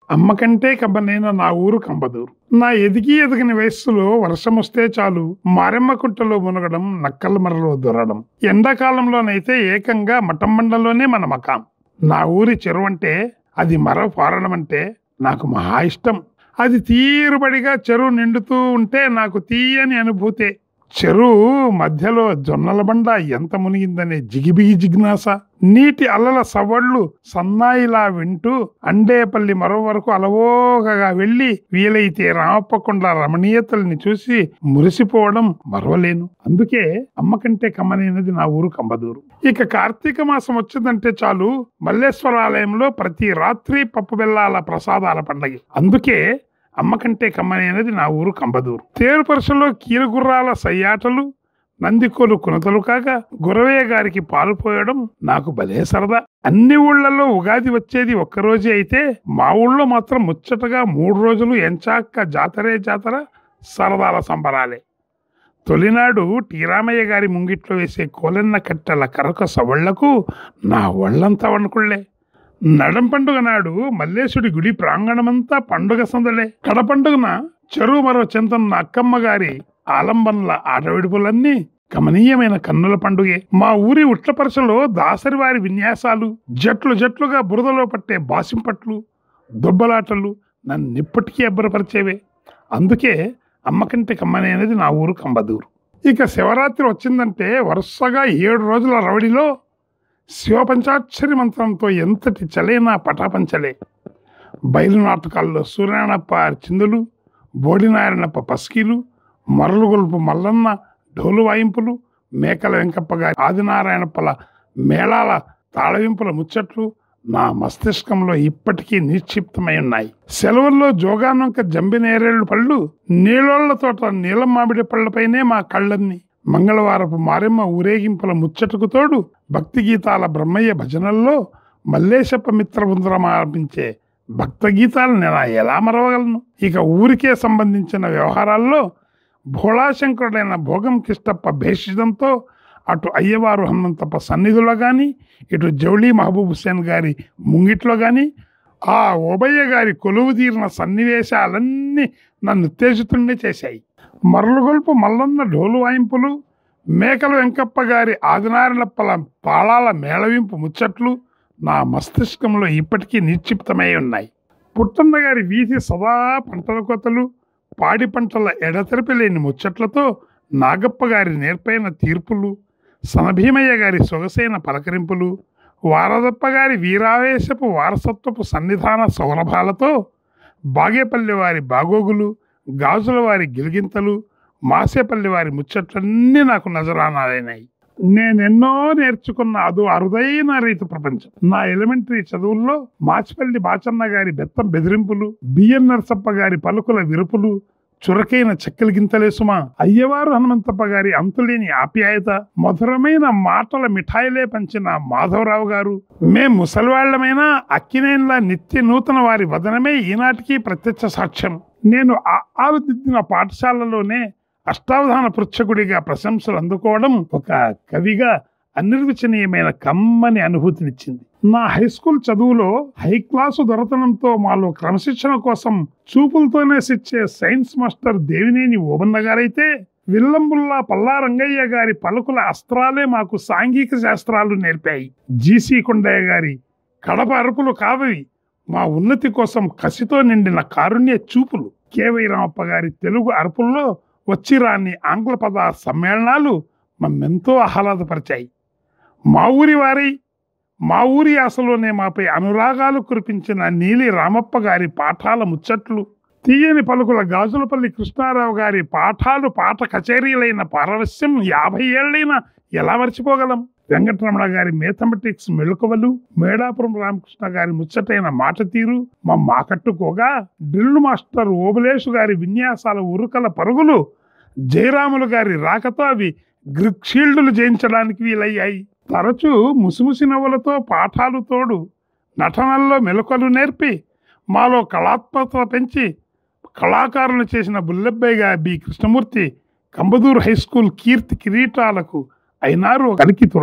అమ్మ కంటే కమ్మనైన నా ఊరు కంబదూరు నా ఎదిగి ఎదిగిన వయస్సులో వర్షం వస్తే చాలు మారెమ్మ కుంటలో మునగడం నక్కల మరలో దొరడం ఎండాకాలంలోనైతే ఏకంగా మఠంబండలోనే మన మకాం నా ఊరి చెరువు అంటే అది మర పారడం అంటే నాకు మహా ఇష్టం అది తీరుబడిగా చెరువు నిండుతూ ఉంటే నాకు తీయని అనుభూతే చెరువు మధ్యలో జొన్నల బండ ఎంత మునిగిందనే జిగిబిగి జిజ్ఞాస నీటి అలల సవళ్ళు సన్నాయిలా వింటూ అండేపల్లి మరో వరకు అలవోకగా వెళ్లి వీలైతే రామప్పకొండ రమణీయతల్ని చూసి మురిసిపోవడం మరవలేను అందుకే అమ్మ కంటే కమ్మనైనది నా ఊరు కంబదూరు ఇక కార్తీక మాసం వచ్చిందంటే చాలు మల్లేశ్వర ఆలయంలో ప్రతి రాత్రి పప్పు బెల్లాల ప్రసాదాల పండగ అందుకే అమ్మ కంటే కమ్మనైనది నా ఊరు కంబదూరు తేరు పరుసలో కీలుగుర్రాల సయ్యాటలు నందికోలు కునతలు కాక గురవయ్య గారికి పాలు పోయడం నాకు భలే సరదా అన్ని ఊళ్ళల్లో ఉగాది వచ్చేది ఒక్కరోజే అయితే మా ఊళ్ళో మాత్రం ముచ్చటగా మూడు రోజులు ఎంచాక్క జాతరే జాతర సరదాల సంబరాలే తొలినాడు టీరామయ్య గారి ముంగిట్లో వేసే కోలెన్న కట్టెల కరక సవళ్లకు నా ఒళ్ళంతా వణుకుళ్లే నడం పండుగ నాడు మల్లేశుడి గుడి ప్రాంగణమంతా పండుగ సందడే కడ పండుగన చెరువు మరో చెంతన్న అక్కమ్మ గారి ఆలంబనల ఆటవిడుపులన్నీ గమనీయమైన కన్నుల పండుగే మా ఊరి ఉట్లపరసలో దాసరి వారి విన్యాసాలు జట్లు జట్లుగా బురదలో పట్టే బాసింపట్లు దుబ్బలాటలు నన్ను ఇప్పటికీ అబ్బరపరిచేవే అందుకే అమ్మకంటే కమ్మనైనది నా ఊరు కంబదూరు ఇక శివరాత్రి వచ్చిందంటే వరుసగా ఏడు రోజుల రవడిలో శివపంచాక్షరి మంత్రంతో ఎంతటి చలేనా పటాపంచలే బయలు నాటకాల్లో సూర్యనారాయణప్ప చిందులు బోడినారాయణప్ప పస్కీలు మరలుగొల్పు మల్లన్న డోలు వాయింపులు మేకల వెంకప్ప గారి ఆదినారాయణప్పల మేళాల తాళవింపుల ముచ్చట్లు నా మస్తిష్కంలో ఇప్పటికీ నిక్షిప్తమై ఉన్నాయి సెలవుల్లో జోగానొంక జంబినేరేళ్లు పళ్ళు నీళ్ళోళ్ల తోట నీలం మామిడి పళ్ళపైనే మా కళ్ళన్ని మంగళవారపు మారెమ్మ ఊరేగింపుల ముచ్చటకు తోడు భక్తి గీతాల బ్రహ్మయ్య భజనల్లో మల్లేశప్ప మిత్ర బృందరం ఆరంభించే భక్త గీతాలను నేను ఎలా మరవగలను ఇక ఊరికే సంబంధించిన వ్యవహారాల్లో భోళాశంకరుడైన భోగం కిష్టప్ప భేషిదంతో అటు అయ్యవారు హనుమంతప్ప సన్నిధిలో కానీ ఇటు జౌళీ మహబూబ్ హుస్సేన్ గారి ముంగిట్లో కానీ ఆ ఓబయ్య గారి కొలువు తీరిన సన్నివేశాలన్నీ నన్ను ఉత్తేజితుణ్ణి చేశాయి మరలుగొల్పు మల్లన్న డోలు వాయింపులు మేకల వెంకప్ప గారి ఆదినారాయణప్పల తాళాల మేళవింపు ముచ్చట్లు నా మస్తిష్కంలో ఇప్పటికీ నిక్షిప్తమై ఉన్నాయి పుట్టన్న గారి వీధి సదా పంటల కోతలు పాడి పంటల ఎడతెరిపి లేని ముచ్చట్లతో నాగప్ప గారి నేర్పైన తీర్పులు సనభీమయ్య గారి సొగసైన పలకరింపులు వారదప్ప గారి వీరావేశపు వారసత్వపు సన్నిధాన సౌరభాలతో బాగేపల్లి వారి బాగోగులు గాజుల వారి గిలిగింతలు మాసేపల్లి వారి ముచ్చట్లన్నీ నాకు నజరానాలైనాయి నేనెన్నో నేర్చుకున్న అదో అరుదైన రీతి ప్రపంచం నా ఎలిమెంటరీ చదువుల్లో మాచిపల్లి బాచన్న గారి బెత్తం బెదిరింపులు బిఎన్ నరసప్ప గారి పలుకుల విరుపులు చురకైన చెక్కల గింతలేసుమా అయ్యవారు హనుమంతప్ప గారి అంతులేని ఆప్యాయత మధురమైన మాటల మిఠాయిలే పంచిన మాధవరావు గారు మేం ముసలివాళ్లమైన అక్కినేన్ల నిత్య నూతన వారి వదనమే ఈనాటికి ప్రత్యక్ష సాక్ష్యం నేను ఆ ఆరుదిద్దిన పాఠశాలలోనే అష్టావధాన పృచ్ఛకుడిగా ప్రశంసలు అందుకోవడం ఒక కవిగా అనిర్వచనీయమైన కమ్మని అనుభూతినిచ్చింది నా హై స్కూల్ చదువులో హై క్లాసు దొరతనంతో మాలో క్రమశిక్షణ కోసం చూపులతోనే శిచ్చే సైన్స్ మాస్టర్ దేవినేని ఓబన్న గారైతే విల్లంబుల్లా పల్లా రంగయ్య గారి పలుకుల అస్త్రాలే మాకు సాంఘిక శాస్త్రాలు నేర్పాయి జీసీ కొండయ్య గారి కడప అరుపులు కావవి మా ఉన్నతి కోసం కసితో నిండిన కారుణ్య చూపులు కేవై రామప్ప గారి తెలుగు అరుపుల్లో వచ్చిరాని ఆంగ్ల పద సమ్మేళనాలు మమ్మెంతో ఆహ్లాదపరిచాయి మా ఊరి వారి మా ఊరి ఆశలోనే మాపై అనురాగాలు కురిపించిన నీలి రామప్ప గారి పాఠాల ముచ్చట్లు తీయని పలుకుల గాజులపల్లి కృష్ణారావు గారి పాఠాలు పాట కచేరీలైన పారవస్యం యాభై ఏళ్ళైనా ఎలా మర్చిపోగలం వెంకటరమణ గారి మేథమెటిక్స్ మెళుకవలు మేడాపురం రామకృష్ణ గారి ముచ్చటైన మాట తీరు మా మాకట్టుకోగా డ్రిల్ మాస్టర్ ఓబులేషు గారి విన్యాసాల ఉరుకల పరుగులు జయరాములు గారి రాకతో అవి గ్రిక్ షీల్డులు జయించడానికి వీలయ్యాయి తరచూ ముసిముసి నవ్వులతో పాఠాలు తోడు నటనల్లో మెలకలు నేర్పి మాలో కళాత్మకత పెంచి కళాకారులు చేసిన బుల్లెబ్బయ్యగా B Krishnamurthy Kambadur high school కీర్తి కిరీటాలకు అయినారు కలికి తురాయి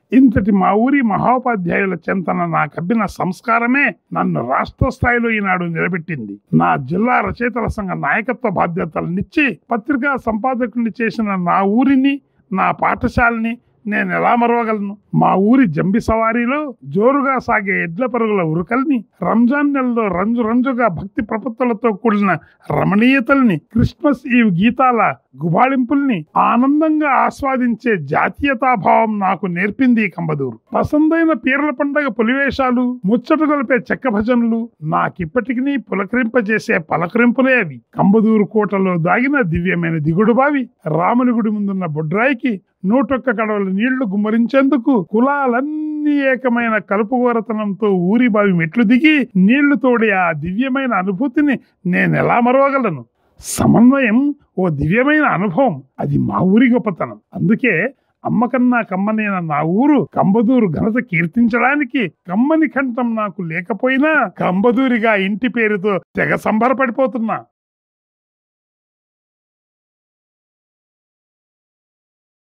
ఇంతటి మా ఊరి మహోపాధ్యాయుల చెంతన నా కబ్బిన సంస్కారమే నన్ను రాష్ట్ర స్థాయిలో ఈనాడు నిలబెట్టింది నా జిల్లా రచయితల సంఘ నాయకత్వ బాధ్యతలనిచ్చి పత్రికా సంపాదకుడిని చేసిన నా ఊరిని నా పాఠశాలని నేను ఎలా మరవగలను మా ఊరి జంబి సవారీలో జోరుగా సాగే ఎడ్ల పరుగుల ఉరుకల్ని రంజాన్ నెలలో రంజు రంజుగా భక్తి ప్రపత్తులతో కూడిన రమణీయతల్ని క్రిస్మస్ ఈవ్ గీతాల గుబాళింపుల్ని ఆనందంగా ఆస్వాదించే జాతీయతాభావం నాకు నేర్పింది ఈ కంబదూరు పసందైన పీర్ల పండగ పులివేషాలు ముచ్చట గొలిపే చెక్క భజనలు నాకిప్పటికీ పులకరింపజేసే పలకరింపులే అవి కంబదూరు కోటలో దాగిన దివ్యమైన దిగుడు బావి రాముని గుడి ముందున్న బొడ్రాయికి నూటొక్క కడవల నీళ్లు గుమ్మరించేందుకు కులాలన్నీ ఏకమైన కలుపుగోరతనంతో ఊరి బావి మెట్లు దిగి నీళ్లు తోడి ఆ దివ్యమైన అనుభూతిని నేనెలా మరవగలను సమన్వయం ఓ దివ్యమైన అనుభవం అది మా ఊరి గొప్పతనం అందుకే అమ్మకన్నా కమ్మనైన నా ఊరు కంబదూరు ఘనత కీర్తించడానికి కమ్మని కంఠం నాకు లేకపోయినా కంబదూరిగా ఇంటి పేరుతో తెగ సంబరపడిపోతున్నా